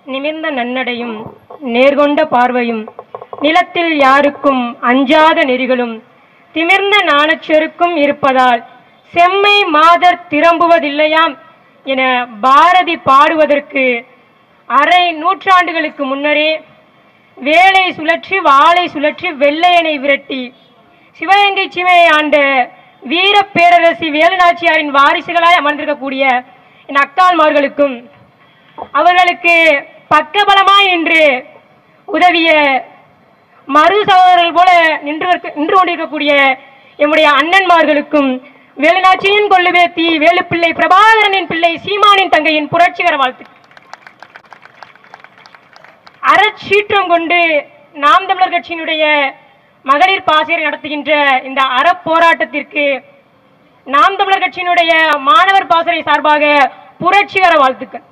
நிமிர்ந்த நன்னடையும் நேர்கொண்ட பார்வையும் நிலத்தில் யாருக்கும் அஞ்சாத நெறிகளும் திமிர்ந்த நாணச்செருக்கும் இருப்பதால் செம்மை மாதர் திரம்புவதில்லையாம் என பாரதி பாடுவதற்கு அரை நூற்றாண்டுகளுக்கு முன்னரே வேலை சுழற்றி வாளை சுழற்றி வெள்ளையனை விரட்டி சிவகங்கை சீமையை ஆண்ட வீர பேரரசி வேலுநாச்சியாரின் வாரிசுகளாய் அமர்ந்திருக்கக்கூடிய என் அக்கால்மார்களுக்கும் அவர்களுக்கு பக்கபலமாய் நின்று உதவிய மறு சகோதரர்கள் போல நின்று இருக்க- நின்று கொண்டிருக்கக்கூடிய எம்முடைய அண்ணன்மார்களுக்கும் வேலுநாச்சியின் கொள்ளுவேத்தி வேலுப்பிள்ளை பிரபாகரனின் பிள்ளை சீமானின் தங்கையின் புரட்சிகர வாழ்த்து அறச்சீற்றம் கொண்டு நாம் தமிழர் கட்சியினுடைய மகளிர் பாசறை நடத்துகின்ற இந்த அறப்போராட்டத்திற்கு நாம் தமிழர் கட்சியினுடைய மாணவர் பாசறை சார்பாக புரட்சிகர வாழ்த்துக்கள்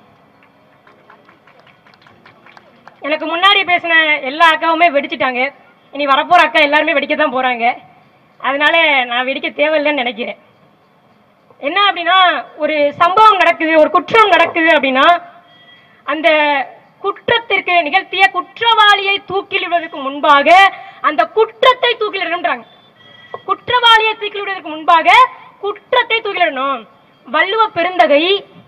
எனக்கு முன்னாடி பேசின எல்லா அக்காவுமே வெடிச்சிட்டாங்க இனி வரப்போற அக்கா எல்லாருமே வெடிக்க தான் போறாங்க அதனால நான் வெடிக்க தேவையில்லைன்னு நினைக்கிறேன் என்ன அப்படின்னா ஒரு சம்பவம் நடக்குது ஒரு குற்றம் நடக்குது அப்படின்னா அந்த குற்றத்திற்கு நிகழ்த்திய குற்றவாளியை தூக்கிலிடுவதற்கு முன்பாக அந்த குற்றத்தை தூக்கிலிடணும்ன்றாங்க குற்றவாளியை தூக்கிலிடுவதற்கு முன்பாக குற்றத்தை தூக்கிலிடணும் வள்ளுவ பெருந்தகை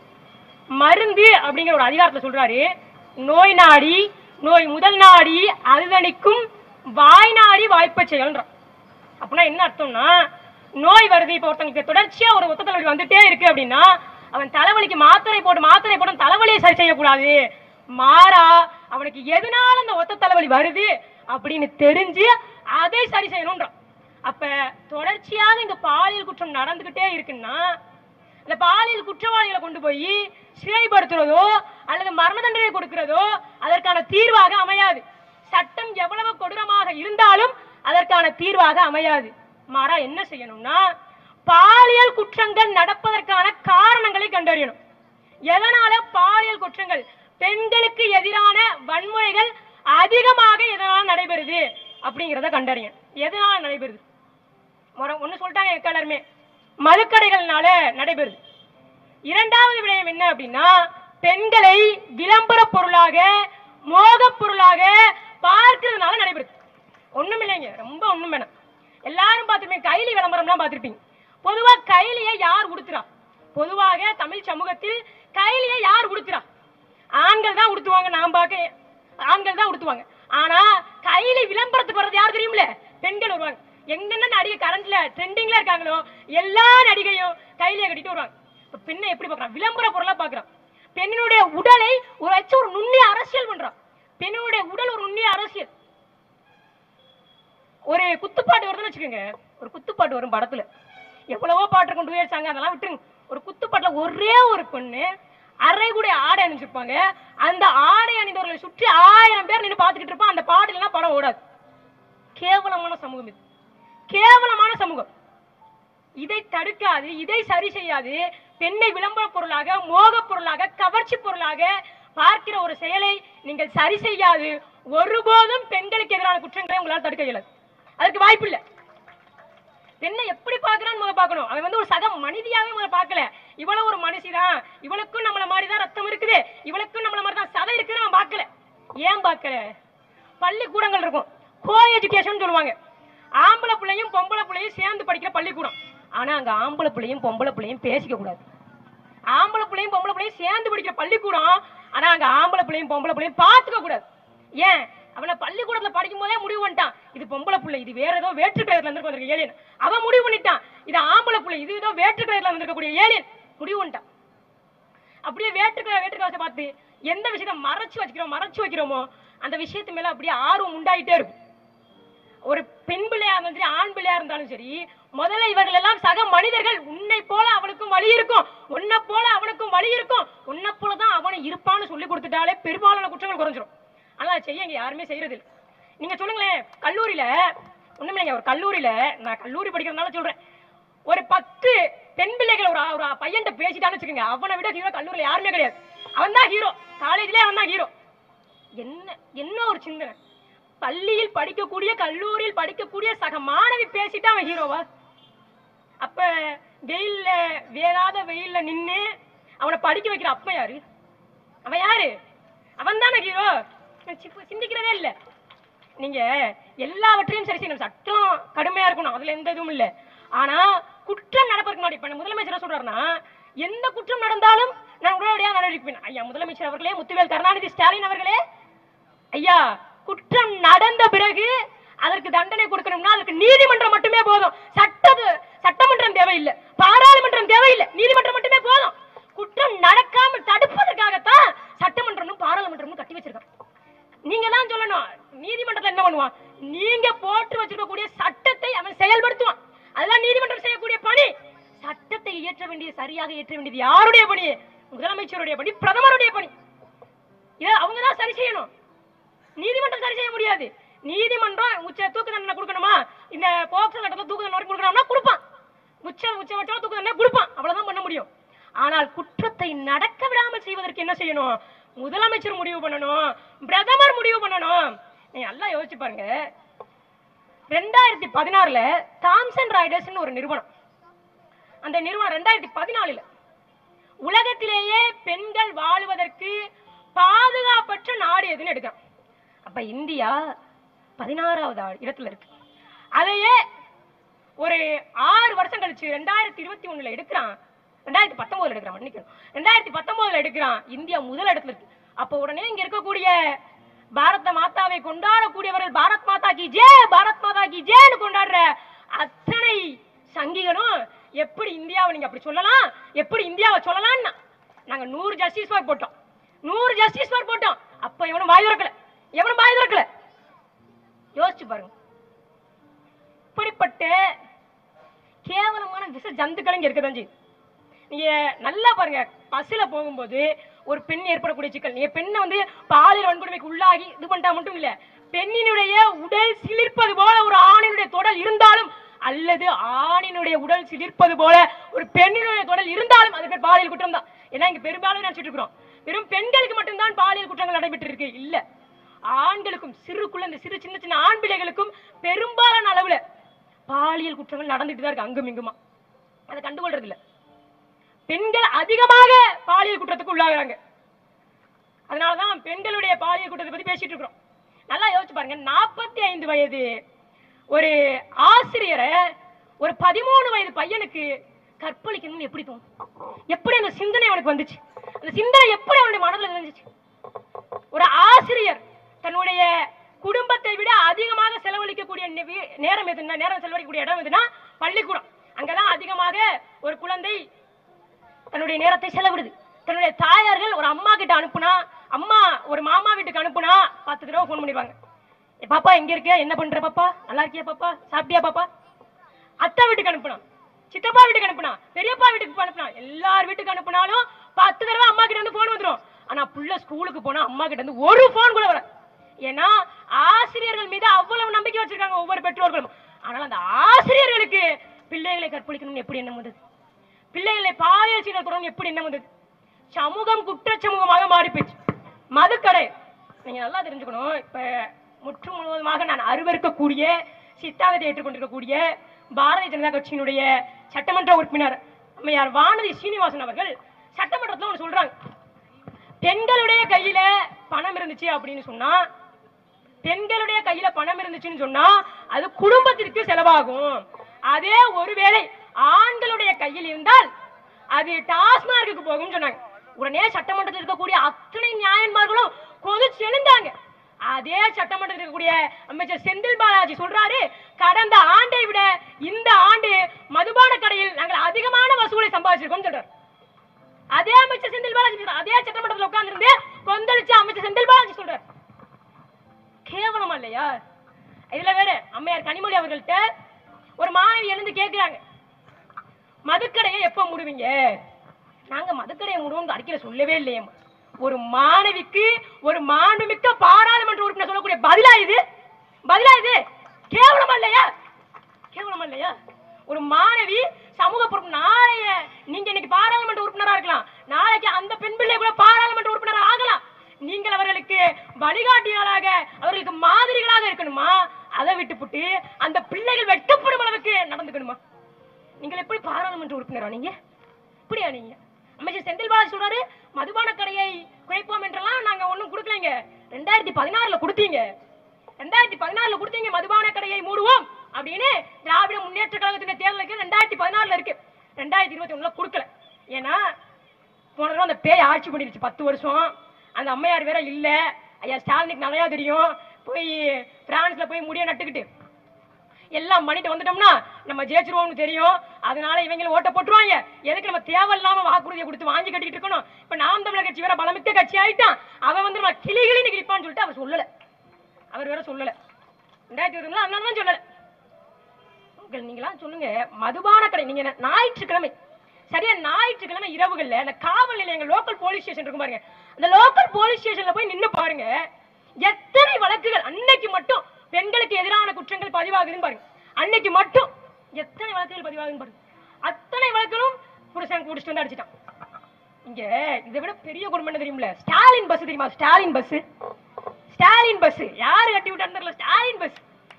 மருந்து அப்படிங்கிற ஒரு அதிகாரத்துல சொல்றாரு நோய் நாடி நோய் முதல் நாடி அதுதணிக்கும் வாய் நாடி வாய்ப்பை செயல்ன்றான் அப்படின்னா என்ன அர்த்தம்னா நோய் வருது இப்போ ஒருத்தங்களுக்கு தொடர்ச்சியா ஒரு ஒத்த தலைவலி வந்துட்டே இருக்கு அப்படின்னா அவன் தலைவலிக்கு மாத்திரை போட்டு மாத்திரை போட்டு தலைவலியை சரி செய்யக்கூடாது மாறா அவனுக்கு எதனால அந்த ஒத்த தலைவலி வருது அப்படின்னு தெரிஞ்சு அதை சரி செய்யணும்ன்றான் அப்ப தொடர்ச்சியாக இங்க பாலியல் குற்றம் நடந்துகிட்டே இருக்குன்னா இந்த பாலியல் குற்றவாளிகளை கொண்டு போய் சிறைப்படுத்துறதோ அல்லது மரண தண்டனை கொடுக்கிறதோ அதற்கான தீர்வாக அமையாது சட்டம் எவ்வளவு கொடூரமாக இருந்தாலும் அதற்கான தீர்வாக அமையாது மாறா என்ன செய்யணும்னா பாலியல் குற்றங்கள் நடப்பதற்கான காரணங்களை கண்டறியணும் எதனால பாலியல் குற்றங்கள் பெண்களுக்கு எதிரான வன்முறைகள் அதிகமாக எதனால நடைபெறுது அப்படிங்கிறத கண்டறியணும் எதனால நடைபெறுது முறை ஒன்று சொல்லிட்டாங்க எங்க எல்லாருமே மதுக்கடைகள்னால நடைபெறுது இரண்டாவது விடயம் என்ன அப்படின்னா பெண்களை விளம்பர பொருளாக மோகப் பொருளாக பார்க்கிறதுனால நடைபெறுது ஒண்ணும் இல்லைங்க ரொம்ப ஒண்ணும் வேணாம் எல்லாரும் பார்த்திருப்பீங்க கைலி விளம்பரம்லாம் பார்த்திருப்பீங்க பொதுவா கைலியை யார் உடுத்துறா பொதுவாக தமிழ் சமூகத்தில் கைலியை யார் உடுத்துறா ஆண்கள் தான் உடுத்துவாங்க நான் பார்க்க ஆண்கள் தான் உடுத்துவாங்க ஆனா கைலி விளம்பரத்துக்கு வர்றது யார் தெரியுமில்ல பெண்கள் வருவாங்க எங்கென்ன நடிகை கரண்ட்ல ட்ரெண்டிங்ல இருக்காங்களோ எல்லா நடிகையும் கைலியை கட்டிட்டு வருவாங்க இப்ப பெண்ணை எப்படி பார்க்கறான் விளம்பர பொருளா பார்க்கறான் பெண்ணினுடைய உடலை ஒரு வச்சு ஒரு நுண்ணிய அரசியல் பண்றான் பெண்ணினுடைய உடல் ஒரு நுண்ணிய அரசியல் ஒரு குத்துப்பாட்டு வருதுன்னு வச்சுக்கோங்க ஒரு குத்துப்பாட்டு வரும் படத்துல எவ்வளவோ பாட்டு இருக்கும் டூயர் சாங் அதெல்லாம் விட்டுருங்க ஒரு குத்துப்பாட்டுல ஒரே ஒரு பொண்ணு அரை கூட ஆடை அணிஞ்சிருப்பாங்க அந்த ஆடை அணிந்தவர்களை சுற்றி ஆயிரம் பேர் நின்று பார்த்துக்கிட்டு இருப்பான் அந்த பாட்டுலாம் படம் ஓடாது கேவலமான சமூகம் இது கேவலமான சமூகம் இதை தடுக்காது இதை சரி செய்யாது பெண்ணை விளம்பர பொருளாக மோகப் பொருளாக கவர்ச்சி பொருளாக பார்க்கிற ஒரு செயலை நீங்கள் சரி செய்யாது ஒருபோதும் பெண்களுக்கு எதிரான குற்றங்களை உங்களால் தடுக்க இயலாது அதுக்கு வாய்ப்பு இல்லை பெண்ணை எப்படி பார்க்கறான்னு முதல்ல பார்க்கணும் அவன் வந்து ஒரு சக மனிதியாவே முதல்ல பார்க்கல இவளும் ஒரு மனுஷிதான் இவளுக்கும் நம்மள மாதிரி தான் ரத்தம் இருக்குது இவளுக்கும் நம்மள மாதிரி தான் சதை இருக்குன்னு அவன் பார்க்கல ஏன் பார்க்கல பள்ளிக்கூடங்கள் இருக்கும் கோ எஜுகேஷன் சொல்லுவாங்க ஆம்பளை பிள்ளையும் பொம்பளை பிள்ளையும் சேர்ந்து படிக்கிற பள்ளிக்கூடம் ஆனா அங்க ஆம்பளை பிள்ளையும் பொம்பளை பிள்ளையும் பேசிக்க கூடாது ஆம்பளை பிள்ளையும் பொம்பளை பிள்ளையும் சேர்ந்து படிக்கிற பள்ளிக்கூடம் ஆனா அங்க ஆம்பளை பிள்ளையும் பொம்பளை பிள்ளையும் பார்த்துக்க கூடாது ஏன் அவனை பள்ளிக்கூடத்துல படிக்கும் போதே முடிவு பண்ணிட்டான் இது பொம்பளை பிள்ளை இது வேற ஏதோ வேற்று கலர்ல இருந்து வந்திருக்க ஏலியன் அவன் முடிவு பண்ணிட்டான் இது ஆம்பளை பிள்ளை இது ஏதோ வேற்று கலர்ல வந்திருக்கக்கூடிய ஏலியன் முடிவு பண்ணிட்டான் அப்படியே வேற்று கலர் வேற்று கலரை பார்த்து எந்த விஷயத்தை மறைச்சு வச்சுக்கிறோம் மறைச்சு வைக்கிறோமோ அந்த விஷயத்து மேல அப்படியே ஆர்வம் உண்டாயிட்டே இருக்கும் ஒரு பெண் பிள்ளையா இருந்தாலும் சரி ஆண் பிள்ளையா இருந்தாலும் சரி முதல்ல இவர்கள் எல்லாம் சக மனிதர்கள் உன்னை போல அவனுக்கும் வழி இருக்கும் உன்னை போல அவனுக்கும் வழி இருக்கும் உன்னை போல தான் அவனை இருப்பான்னு சொல்லி கொடுத்துட்டாலே பெரும்பாலான குற்றங்கள் குறைஞ்சிரும் ஆனா அதை செய்ய இங்க யாருமே செய்யறது இல்ல நீங்க சொல்லுங்களேன் கல்லூரியில ஒண்ணுமில்லைங்க ஒரு கல்லூரியில நான் கல்லூரி படிக்கிறதுனால சொல்றேன் ஒரு பத்து பெண் பிள்ளைகள் ஒரு ஒரு பையன்கிட்ட பேசிட்டான்னு வச்சுக்கோங்க அவனை விட ஹீரோ கல்லூரியில யாருமே கிடையாது அவன் தான் ஹீரோ காலேஜ்லயே அவன் தான் ஹீரோ என்ன என்ன ஒரு சிந்தனை பள்ளியில் படிக்கக்கூடிய கல்லூரியில் படிக்கக்கூடிய சக மாணவி பேசிட்டு அவன் ஹீரோவா அப்ப வெயில்ல வேகாத வெயில்ல நின்னு அவனை படிக்க வைக்கிற அப்ப யாரு அவன் யாரு அவன் தானே ஹீரோ சிந்திக்கிறதே இல்ல நீங்க எல்லாவற்றையும் சரி செய்யணும் சட்டம் கடுமையா இருக்கணும் அதுல எந்த இதுவும் இல்ல ஆனா குற்றம் நடப்பதற்கு முன்னாடி இப்ப முதலமைச்சர் என்ன சொல்றாருன்னா எந்த குற்றம் நடந்தாலும் நான் உடனடியாக நடவடிக்கை ஐயா முதலமைச்சர் அவர்களே முத்துவேல் கருணாநிதி ஸ்டாலின் அவர்களே ஐயா குற்றம் நடந்த பிறகு அதற்கு தண்டனை கொடுக்கணும்னா அதுக்கு நீதிமன்றம் மட்டுமே போதும் சட்டது சட்டமன்றம் தேவையில்லை பாராளுமன்றம் தேவையில்லை நீதிமன்றம் மட்டுமே போதும் குற்றம் நடக்காமல் தடுப்பதற்காகத்தான் சட்டமன்றமும் பாராளுமன்றமும் கட்டி வச்சிருக்காங்க நீங்க தான் சொல்லணும் நீதிமன்றத்துல என்ன பண்ணுவான் நீங்க போட்டு வச்சிருக்கக்கூடிய சட்டத்தை அவன் செயல்படுத்துவான் அதெல்லாம் நீதிமன்றம் செய்யக்கூடிய பணி சட்டத்தை இயற்ற வேண்டிய சரியாக இயற்ற வேண்டியது யாருடைய பணி முதலமைச்சருடைய பணி பிரதமருடைய பணி இதை அவங்க தான் சரி செய்யணும் நீதிமன்றம் சரி செய்ய முடியாது நீதிமன்றம் உச்ச தூக்கு தண்டனை கொடுக்கணுமா இந்த போக்சோ சட்டத்தை தூக்கு தண்டனை வரைக்கும் கொடுக்கணும்னா கொடுப்பான் உச்ச உச்சபட்சம் தூக்கு தண்டனை கொடுப்பான் அவ்வளவுதான் பண்ண முடியும் ஆனால் குற்றத்தை நடக்க விடாமல் செய்வதற்கு என்ன செய்யணும் முதலமைச்சர் முடிவு பண்ணணும் பிரதமர் முடிவு பண்ணணும் நீங்க நல்லா யோசிச்சு பாருங்க ரெண்டாயிரத்தி பதினாறுல தாம்சன் ராய்டர்ஸ்னு ஒரு நிறுவனம் அந்த நிறுவனம் ரெண்டாயிரத்தி பதினாலுல உலகத்திலேயே பெண்கள் வாழுவதற்கு பாதுகாப்பற்ற நாடு எதுன்னு எடுக்கிறான் அப்ப இந்தியா பதினாறாவது ஆ- இடத்துல இருக்கு அதையே ஒரு ஆறு வருஷம் கழிச்சு ரெண்டாயிரத்தி இருபத்தி ஒண்ணுல எடுக்கிறான் ரெண்டாயிரத்தி பத்தொன்பதுல எடுக்கிறான் மன்னிக்கணும் ரெண்டாயிரத்தி பத்தொன்பதுல எடுக்கிறான் இந்தியா முதல் இடத்துல இருக்கு அப்ப உடனே இங்க இருக்கக்கூடிய பாரத மாதாவை கொண்டாடக்கூடியவர்கள் பாரத் மாதா கி ஜே பாரத் மாதா கி ஜேன்னு கொண்டாடுற அத்தனை சங்கிகளும் எப்படி இந்தியாவை நீங்க அப்படி சொல்லலாம் எப்படி இந்தியாவை சொல்லலாம்னா நாங்க நூறு ஜஸ்டிஸ் ஃபார் போட்டோம் நூறு ஜஸ்டிஸ் ஃபார் போட்டோம் அப்ப எவனும் வாய் திறக்கல எவனும் வாய் திறக்கல யோசிச்சு பாருங்க இப்படிப்பட்ட கேவலமான விஷ ஜந்துக்கள் இங்க இருக்கதான் செய்யுது நீங்க நல்லா பாருங்க பஸ்ல போகும்போது ஒரு பெண் ஏற்படக்கூடிய சிக்கல் நீங்க பெண்ணை வந்து பாலியல் வன்கொடுமைக்கு உள்ளாகி இது பண்ணிட்டா மட்டும் இல்ல பெண்ணினுடைய உடல் சிலிர்ப்பது போல ஒரு ஆணினுடைய தொடல் இருந்தாலும் அல்லது ஆணினுடைய உடல் சிலிர்ப்பது போல ஒரு பெண்ணினுடைய தொடல் இருந்தாலும் அது பேர் பாலியல் குற்றம் தான் ஏன்னா இங்க பெரும்பாலும் நினைச்சிட்டு இருக்கிறோம் வெறும் பெண்களுக்கு மட்டும்தான் பாலியல் குற்றங்கள் நடைபெற்று இருக்கு இல்ல ஆண்களுக்கும் சிறு குழந்தை சிறு சின்ன சின்ன ஆண் பிள்ளைகளுக்கும் பெரும்பாலான அளவுல பாலியல் குற்றங்கள் நடந்துட்டு தான் இருக்கு அங்கும் இங்குமா அதை கண்டுகொள்றது இல்ல பெண்கள் அதிகமாக பாலியல் குற்றத்துக்கு உள்ளாகுறாங்க அதனாலதான் பெண்களுடைய பாலியல் குற்றத்தை பத்தி பேசிட்டு இருக்கிறோம் நல்லா யோசிச்சு பாருங்க நாற்பத்தி ஐந்து வயது ஒரு ஆசிரியரை ஒரு பதிமூணு வயது பையனுக்கு கற்பழிக்கணும்னு எப்படி தோணும் எப்படி அந்த சிந்தனை அவனுக்கு வந்துச்சு அந்த சிந்தனை எப்படி அவனுடைய மனதில் இருந்துச்சு ஒரு ஆசிரியர் தன்னுடைய குடும்பத்தை விட அதிகமாக செலவழிக்கக்கூடிய நெ- வி- நேரம் எதுனா நேரம் செலவழிக்கக்கூடிய இடம் எதுனா பள்ளிக்கூடம் அங்கதான் அதிகமாக ஒரு குழந்தை தன்னுடைய நேரத்தை செலவிடுது தன்னுடைய தாயார்கள் ஒரு அம்மா கிட்ட அனுப்புனா அம்மா ஒரு மாமா வீட்டுக்கு அனுப்புனா பத்து தடவை ஃபோன் பண்ணிடுவாங்க "ஏ, பாப்பா எங்க இருக்க என்ன பண்ற பாப்பா நல்லா இருக்கியா பாப்பா சாப்பிட்டியா பாப்பா அத்தை வீட்டுக்கு அனுப்புனா சித்தப்பா வீட்டுக்கு அனுப்புனா பெரியப்பா வீட்டுக்கு அனுப்புனா எல்லார் வீட்டுக்கு அனுப்புனாலும் பத்து தடவை அம்மா கிட்ட இருந்து போன் வந்துரும் ஆனா புள்ள ஸ்கூலுக்கு போனா அம்மா கிட்ட இருந்து ஒரு போன் கூட வர ஏன்னா ஆசிரியர்கள் மீது அவ்வளவு நம்பிக்கை வச்சிருக்காங்க ஒவ்வொரு பெற்றோர்களும் ஆனால் அந்த ஆசிரியர்களுக்கு பிள்ளைகளை கற்பழிக்கணும்னு எப்படி எண்ணம் வந்தது பிள்ளைகளை பாலியல் சீண்டல் தொடர்ந்து எப்படி என்ன வந்தது சமூகம் குற்றச்சமூகமாக மாறி போச்சு மதுக்கடை நீங்க நல்லா தெரிஞ்சுக்கணும் இப்ப முற்று முழுவதுமாக நான் அருவருக்கக்கூடிய சித்தாந்தத்தை ஏற்றுக்கொண்டிருக்கக்கூடிய பாரதிய ஜனதா கட்சியினுடைய சட்டமன்ற உறுப்பினர் அம்மையார் வானதி சீனிவாசன் அவர்கள் சட்டமன்றத்துல ஒன்று சொல்றாங்க பெண்களுடைய கையில பணம் இருந்துச்சு அப்படின்னு சொன்னா பெண்களுடைய கையில பணம் இருந்துச்சுன்னு சொன்னா அது குடும்பத்திற்கு செலவாகும் அதே ஒருவேளை ஆண்களுடைய கையில் இருந்தால் அது டாஸ்மார்க்கு போகும் சொன்னாங்க உடனே சட்டமன்றத்தில் இருக்கக்கூடிய அத்தனை நியாயன்மார்களும் கொதிச்சு எழுந்தாங்க அதே சட்டமன்றத்தில் இருக்கக்கூடிய அமைச்சர் செந்தில் பாலாஜி சொல்றாரு கடந்த ஆண்டை விட இந்த ஆண்டு மதுபான கடையில் நாங்கள் அதிகமான வசூலை சம்பாதிச்சிருக்கோம் சொல்றாரு அதே அமைச்சர் செந்தில் பாலாஜி சொல்றாரு. அதே சட்டமன்றத்தில் உட்கார்ந்திருந்து கொந்தளிச்சு அமைச்சர் செந்தில் பாலாஜி சொல்றாரு கேவலமா இல்லையா இதுல வேற அம்மையார் கனிமொழி அவர்கள்ட்ட ஒரு மாணவி எழுந்து கேக்குறாங்க மதுக்கடையை எப்ப மூடுவீங்க நாங்க மதுக்கடையை மூடுவோம் அறிக்கையில சொல்லவே இல்லையே ஒரு மாணவிக்கு ஒரு மாண்புமிக்க பாராளுமன்ற உறுப்பினர் சொல்லக்கூடிய பதிலா இது பதிலா இது கேவலமா இல்லையா கேவலமா இல்லையா ஒரு மாணவி சமூக பொறுப்பு நாளைய நீங்க இன்னைக்கு பாராளுமன்ற உறுப்பினரா இருக்கலாம் நாளைக்கு அந்த பெண் பிள்ளை கூட பாராளுமன்ற உறுப்பினர் ஆகலாம் நீங்கள் அவர்களுக்கு வழிகாட்டிகளாக அவர்களுக்கு மாதிரிகளாக இருக்கணுமா அதை விட்டுப்புட்டு அந்த பிள்ளைகள் வெட்கப்படும் அளவுக்கு நடந்துக்கணுமா நீங்கள் எப்படி பாராளுமன்ற உறுப்பினரா நீங்க இப்படியா நீங்க அமைச்சர் செந்தில் பாலாஜி சொல்றாரு மதுபான கடையை குறைப்போம் என்றெல்லாம் நாங்க ஒண்ணும் கொடுக்கலைங்க ரெண்டாயிரத்தி பதினாறுல கொடுத்தீங்க ரெண்டாயிரத்தி பதினாறுல கொடுத்தீங்க மதுபான கடையை மூடுவோம் அப்படின்னு திராவிட முன்னேற்ற கழகத்தின் தேர்தலுக்கு ரெண்டாயிரத்தி பதினாறுல இருக்கு ரெண்டாயிரத்தி இருபத்தி ஒண்ணுல கொடுக்கல ஏன்னா போன தடவை அந்த பேய் ஆட்சி பண்ணிருச்சு பத்து வருஷம் அந்த அம்மையார் வேற இல்ல ஐயா ஸ்டாலினுக்கு நிறையா தெரியும் போய் பிரான்ஸ்ல போய் முடிய நட்டுக்கிட்டு எல்லாம் பண்ணிட்டு வந்துட்டோம்னா நம்ம ஜெயிச்சிருவோம்னு தெரியும் அதனால இவங்க ஓட்ட போட்டுருவாங்க எதுக்கு நம்ம தேவையில்லாம வாக்குறுதியை கொடுத்து வாங்கி கட்டிக்கிட்டு இருக்கணும் இப்ப நாம் தமிழர் கட்சி வேற பலமிக்க கட்சி ஆயிட்டான் அவன் வந்து நம்ம கிளி கிளின்னு கிழிப்பான்னு சொல்லிட்டு அவர் சொல்லல அவர் வேற சொல்லல ரெண்டாயிரத்தி இருபதுல அதனால தான் சொல்லல உங்கள் நீங்களாம் சொல்லுங்க மதுபான கடை நீங்க என்ன- ஞாயிற்றுக்கிழமை சரியா ஞாயிற்றுக்கிழமை இரவுகள்ல அந்த காவல் நிலையங்கள் லோக்கல் போலீஸ் ஸ்டேஷன் இருக்கும் பாருங்க அந்த லோக்கல் போலீஸ் ஸ்டேஷன்ல போய் நின்னு பாருங்க எத்தனை வழக்குகள் அன்னைக்கு மட்டும் பெண்களுக்கு எதிரான குற்றங்கள் பதிவாகுதுன்னு பாருங்க அன்னைக்கு மட்டும் எத்தனை வழக்குகள் பதிவாகுதுன்னு பாருங்க அத்தனை வழக்குகளும் புருஷன் குடிச்சிட்டு வந்து அடிச்சிட்டான் இங்க இதை விட பெரிய குடும்பம் என்ன தெரியுமில்ல ஸ்டாலின் பஸ் தெரியுமா ஸ்டாலின் பஸ் ஸ்டாலின் பஸ் யாரு கட்டி விட்டான்னு தெரியல ஸ்டாலின் பஸ்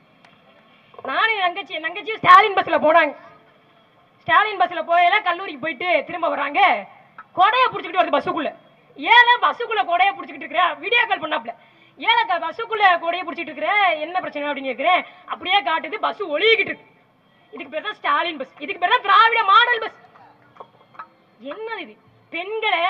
நானும் என் தங்கச்சி என் தங்கச்சியும் ஸ்டாலின் பஸ்ல போனாங்க ஸ்டாலின் பஸ்ல போயல கல்லூரிக்கு போயிட்டு திரும்ப வர்றாங்க கொடைய புடிச்சுக்கிட்டு வருது பஸ்ஸுக்குள்ள ஏல பஸ்ஸுக்குள்ள கொடைய புடிச்சுக்கிட்டு இருக்கிற வீடியோ கால் பண்ணாப்ல ஏல பஸ்ஸுக்குள்ள கொடைய புடிச்சிட்டு இருக்கிற என்ன பிரச்சனை அப்படின்னு கேக்குறேன் அப்படியே காட்டுது பஸ் ஒழுகிக்கிட்டு இருக்கு இதுக்கு பேர் தான் ஸ்டாலின் பஸ் இதுக்கு பேர் தான் திராவிட மாடல் பஸ் என்னது இது பெண்களை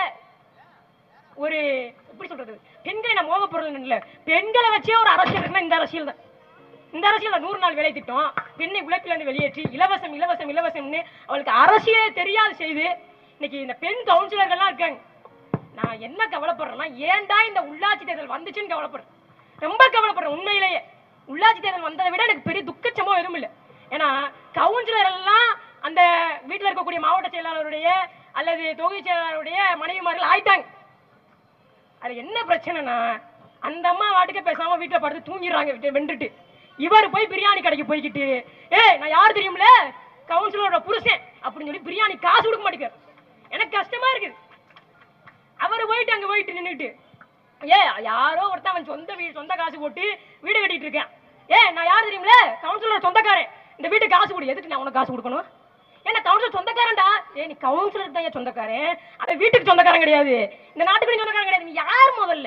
ஒரு எப்படி சொல்றது பெண்களை நான் மோக பொருள் இல்ல பெண்களை வச்சே ஒரு அரசியல் இருக்குன்னா இந்த அரசியல் தான் இந்த அரசியல் தான் நூறு நாள் வேலை திட்டம் பெண்ணை உழைப்பிலிருந்து வெளியேற்றி இலவசம் இலவசம் இலவசம்னு அவளுக்கு அரசியலே தெரியாது செய்து இன்னைக்கு இந்த பெண் கவுன்சிலர்கள்லாம் இருக்காங்க நான் என்ன கவலைப்படுறேன்னா ஏன்டா இந்த உள்ளாட்சி தேர்தல் வந்துச்சுன்னு கவலைப்படுறேன் ரொம்ப கவலைப்படுறேன் உண்மையிலேயே உள்ளாட்சி தேர்தல் வந்ததை விட எனக்கு பெரிய துக்கச்சமோ எதுவும் இல்லை ஏன்னா கவுன்சிலர் எல்லாம் அந்த வீட்டில் இருக்கக்கூடிய மாவட்ட செயலாளருடைய அல்லது தொகுதி செயலாளருடைய மனைவிமார்கள் ஆயிட்டாங்க அது என்ன பிரச்சனைனா அந்த அம்மா வாட்டுக்கு பேசாம வீட்டுல படுத்து தூங்கிடுறாங்க விட்டு- வென்றுட்டு இவர் போய் பிரியாணி கடைக்கு போய்கிட்டு ஏய் நான் யார் தெரியும்ல கவுன்சிலரோட புருஷன் அப்படின்னு சொல்லி பிரியாணி காசு கொடுக்க மாட்டேங்கிறார் எனக்கு கஷ்டமா இருக்குது அவர் போயிட்டு அங்க போயிட்டு நின்னுட்டு ஏ யாரோ ஒருத்தன் அவன் சொந்த வீடு சொந்த காசு போட்டு வீடு கட்டிட்டு இருக்கேன் ஏ நான் யார் தெரியும்ல கவுன்சிலர் சொந்தக்காரன் இந்த வீட்டுக்கு காசு கொடு எதுக்கு நான் உனக்கு காசு கொடுக்கணும் ஏன்னா கவுன்சிலர் சொந்தக்காரன்டா ஏ நீ கவுன்சிலர் தான் ஏன் சொந்தக்காரன் அவன் வீட்டுக்கு சொந்தக்காரன் கிடையாது இந்த நாட்டுக்கு நீ சொந்தக்காரன் கிடையாது நீ யார் முதல்ல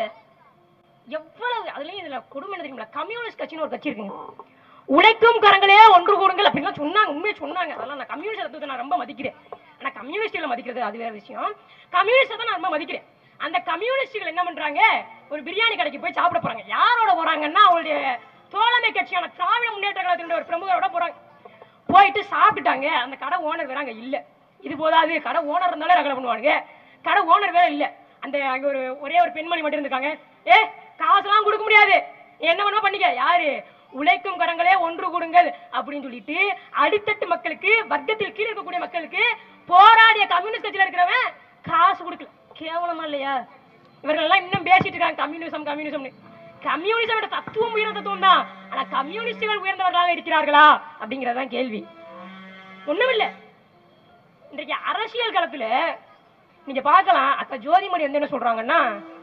எவ்வளவு அதுலயும் இதுல கொடுமை என்ன தெரியுங்களா கம்யூனிஸ்ட் கட்சின்னு ஒரு கட்சி இருக்குங்க உழைக்கும் கரங்களே ஒன்று கூடுங்கள் அப்படின்லாம் சொன்னாங்க உண்மையை சொன்னாங்க அதெல்லாம் நான் கம்யூனிஸ்ட் தத்துவத்தை நான் ரொம்ப மதிக்கிறேன் ஆனா கம்யூனிஸ்ட்ல மதிக்கிறது அது வேற விஷயம் கம்யூனிஸ்ட் தான் நான் ரொம்ப மதிக்கிறேன் அந்த கம்யூனிஸ்டுகள் என்ன பண்றாங்க ஒரு பிரியாணி கடைக்கு போய் சாப்பிட போறாங்க யாரோட போறாங்கன்னா அவங்களுடைய தோழமை கட்சியான திராவிட முன்னேற்ற கழகத்தினுடைய ஒரு பிரமுகரோட போறாங்க போயிட்டு சாப்பிட்டுட்டாங்க அந்த கடை ஓனர் வேற அங்க இல்ல இது போதாது கடை ஓனர் இருந்தாலே ரகலை பண்ணுவாங்க கடை ஓனர் வேற இல்ல அந்த அங்க ஒரு ஒரே ஒரு பெண்மணி மட்டும் இருந்திருக்காங்க ஏ காசுலாம் கொடுக்க முடியாது நீ என்ன பண்ணுவ பண்ணிக்க யாரு உழைக்கும் கரங்களே ஒன்று கொடுங்கள் அப்படின்னு சொல்லிட்டு அடித்தட்டு மக்களுக்கு வர்க்கத்தில் கீழே இருக்கக்கூடிய மக்களுக்கு போராடிய கம்யூனிஸ்ட் கட்சியில இருக்கிறவன் காசு கொடுக்கல கேவலமா இல்லையா இவர்கள் எல்லாம் இன்னும் பேசிட்டு இருக்காங்க கம்யூனிசம் கம்யூனிசம்னு கம்யூனிசம் தத்துவம் உயர்ந்த தத்துவம் தான் ஆனா கம்யூனிஸ்டுகள் உயர்ந்தவர்களாக இருக்கிறார்களா அப்படிங்கறதுதான் கேள்வி ஒண்ணுமில்ல இன்றைக்கு அரசியல் களத்துல நீங்க பார்க்கலாம் அக்கா ஜோதிமணி வந்து என்ன சொல்றாங்கன்னா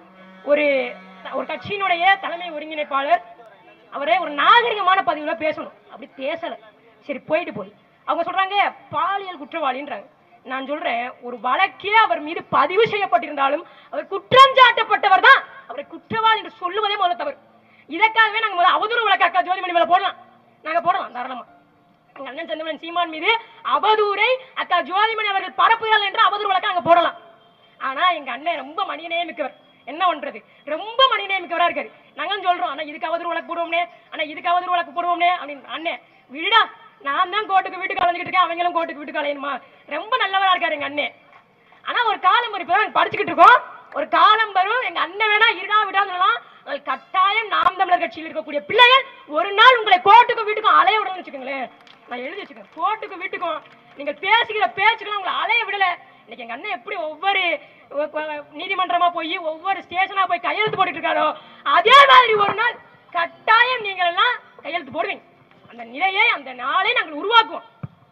ஒரு ஒரு கட்சியினுடைய தலைமை ஒருங்கிணைப்பாளர் அவரே ஒரு நாகரிகமான பதிவுல பேசணும் அப்படி பேசல சரி போயிட்டு போய் அவங்க சொல்றாங்க பாலியல் குற்றவாளின்றாங்க நான் சொல்றேன் ஒரு வழக்கே அவர் மீது பதிவு செய்யப்பட்டிருந்தாலும் அவர் குற்றம் சாட்டப்பட்டவர் தான் அவரை குற்றவாளி என்று சொல்லுவதே முதல்ல தவறு இதற்காகவே நாங்க முதல்ல அவதூறு வழக்கு அக்கா ஜோதிமணி மேல போடலாம் நாங்க போடலாம் தாராளமா எங்க அண்ணன் செந்தமன் சீமான் மீது அவதூறை அக்கா ஜோதிமணி அவர்கள் பரப்புகிறார்கள் என்று அவதூறு வழக்கு நாங்க போடலாம் ஆனா எங்க அண்ணன் ரொம்ப மனிதநேயம் மிக்கவர் என்ன பண்றது ரொம்ப மனிதநேயம் மிக்கவரா இருக்காரு நாங்களும் சொல்றோம் ஆனா இதுக்கு அவதூறு வழக்கு போடுவோம்னே ஆனா இதுக்கு அவதூறு வழக்கு போடுவோம்னே அப்படின்னு அண்ணன் விடுடா நான் தான் கோர்ட்டுக்கு வீட்டுக்கு அலைஞ்சிட்டு இருக்கேன் அவங்களும் கோர்ட்டுக்கு வீட்டுக்கு அலையணுமா ரொம்ப நல்லவரா இருக்காரு எங்க அண்ணன் ஆனா ஒரு காலம் வரும் இப்பதான் படிச்சுக்கிட்டு இருக்கோம் ஒரு காலம் வரும் எங்க அண்ணன் வேணா இருடா விடாதுலாம் கட்டாயம் நாம் தமிழர் கட்சியில் இருக்கக்கூடிய பிள்ளைகள் ஒரு நாள் உங்களை கோர்ட்டுக்கும் வீட்டுக்கும் அலைய விடணும்னு வச்சுக்கோங்களேன் நான் எழுதி வச்சுக்கேன் கோர்ட்டுக்கும் வீட்டுக்கும் நீங்கள் பேசுகிற பேச்சுக்கெல்லாம் உங்களை அலைய விடல இன்னைக்கு எங்க அண்ணன் எப்படி ஒவ்வொரு ஒ- ஒ- நீதிமன்றமா போய் ஒவ்வொரு ஸ்டேஷனா போய் கையெழுத்து போட்டுட்டு இருக்காரோ அதே மாதிரி ஒரு நாள் கட்டாயம் நீங்கள் எல்லாம் கையெழுத்து போடுவீங்க அந்த நிலையை அந்த நாளை நாங்கள் உருவாக்குவோம்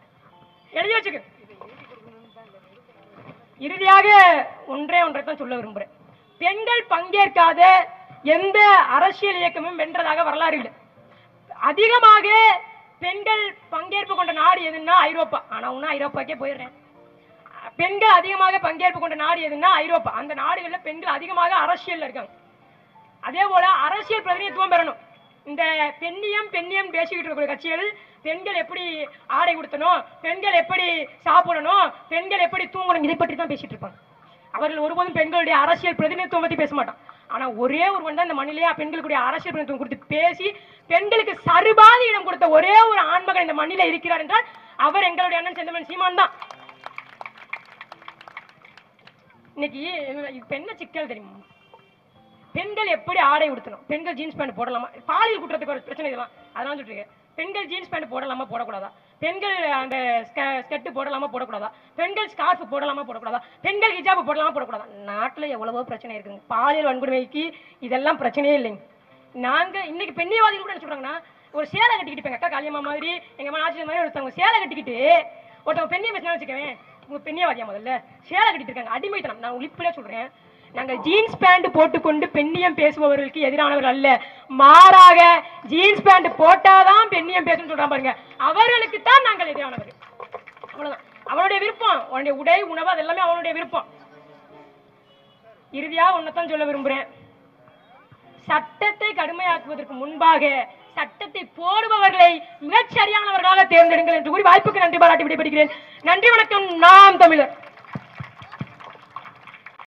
எழுதி வச்சுக்க இறுதியாக ஒன்றே ஒன்றை தான் சொல்ல விரும்புறேன் பெண்கள் பங்கேற்காத எந்த அரசியல் இயக்கமும் வென்றதாக வரலாறு இல்லை அதிகமாக பெண்கள் பங்கேற்பு கொண்ட நாடு எதுன்னா ஐரோப்பா ஆனா உன்ன ஐரோப்பாக்கே போயிடுறேன் பெண்கள் அதிகமாக பங்கேற்பு கொண்ட நாடு எதுன்னா ஐரோப்பா அந்த நாடுகள்ல பெண்கள் அதிகமாக அரசியல்ல இருக்காங்க அதே போல அரசியல் பிரதிநிதித்துவம் பெறணும் இந்த பெண்ணியம் பெண்ணியம் பேசிக்கிட்டு இருக்கிற கட்சிகள் பெண்கள் எப்படி ஆடை உடுத்தணும் பெண்கள் எப்படி சாப்பிடணும் பெண்கள் எப்படி தூங்கணும் இதை பற்றி தான் பேசிட்டு இருப்பாங்க அவர்கள் ஒருபோதும் பெண்களுடைய அரசியல் பிரதிநிதித்துவம் பத்தி பேச மாட்டான் ஆனா ஒரே ஒருவன் தான் இந்த மண்ணிலேயே பெண்களுடைய அரசியல் பிரதிநிதித்துவம் கொடுத்து பேசி பெண்களுக்கு சர்பாதி இடம் கொடுத்த ஒரே ஒரு ஆண்மகன் இந்த மண்ணிலே இருக்கிறார் என்றால் அவர் எங்களுடைய அண்ணன் செந்தமன் சீமான் தான் இன்னைக்கு இப்ப என்ன சிக்கல் தெரியுமா பெண்கள் எப்படி ஆடை உடுத்தணும் பெண்கள் ஜீன்ஸ் பேண்ட் போடலாமா பாலியல் குற்றத்துக்கு ஒரு பிரச்சனை இதெல்லாம் அதெல்லாம் சொல்லிட்டு இருக்கேன் பெண்கள் ஜீன்ஸ் பேண்ட் போடலாமா போடக்கூடாதா பெண்கள் அந்த ஸ்கெட்டு போடலாமா போடக்கூடாதா பெண்கள் ஸ்கார்ஃப் போடலாமா போடக்கூடாதா பெண்கள் ஹிஜாப் போடலாமா போடக்கூடாதா நாட்டுல எவ்வளவோ பிரச்சனை இருக்குங்க பாலியல் வன்கொடுமைக்கு இதெல்லாம் பிரச்சனையே இல்லைங்க நாங்க இன்னைக்கு பெண்ணியவாதிகள் கூட என்ன சொல்றாங்கன்னா ஒரு சேலை கட்டிக்கிட்டு இப்ப எங்க அக்கா காளியம்மா மாதிரி எங்க அம்மா ஆட்சி மாதிரி ஒருத்தவங்க சேலை கட்டிக்கிட்டு ஒருத்தவங்க பெண்ணிய பேசினா வச்சுக்கவேன் உங்க பெண்ணியவாதியா முதல்ல சேலை கட்டிட்டு இருக்காங்க அடிமைத்தனம் நான் உளிப்பிலே சொல்றேன் நாங்கள் ஜீன்ஸ் பேண்ட் போட்டுக்கொண்டு பெண்ணியம் பேசுபவர்களுக்கு எதிரானவர்கள் அல்ல மாறாக ஜீன்ஸ் பேண்ட் போட்டாதான் பெண்ணியம் பேசணும்னு சொல்றான் பாருங்க அவர்களுக்கு தான் நாங்கள் எதிரானவர்கள் அவ்வளவுதான் அவனுடைய விருப்பம் அவனுடைய உடை உணவு அது எல்லாமே அவனுடைய விருப்பம் இறுதியா ஒன்னதான் சொல்ல விரும்புறேன் சட்டத்தை கடுமையாக்குவதற்கு முன்பாக சட்டத்தை போடுபவர்களை மிகச் சரியானவர்களாக தேர்ந்தெடுங்கள் என்று கூறி வாய்ப்புக்கு நன்றி பாராட்டி விடைபெறுகிறேன் நன்றி வணக்கம் நாம் தமிழர்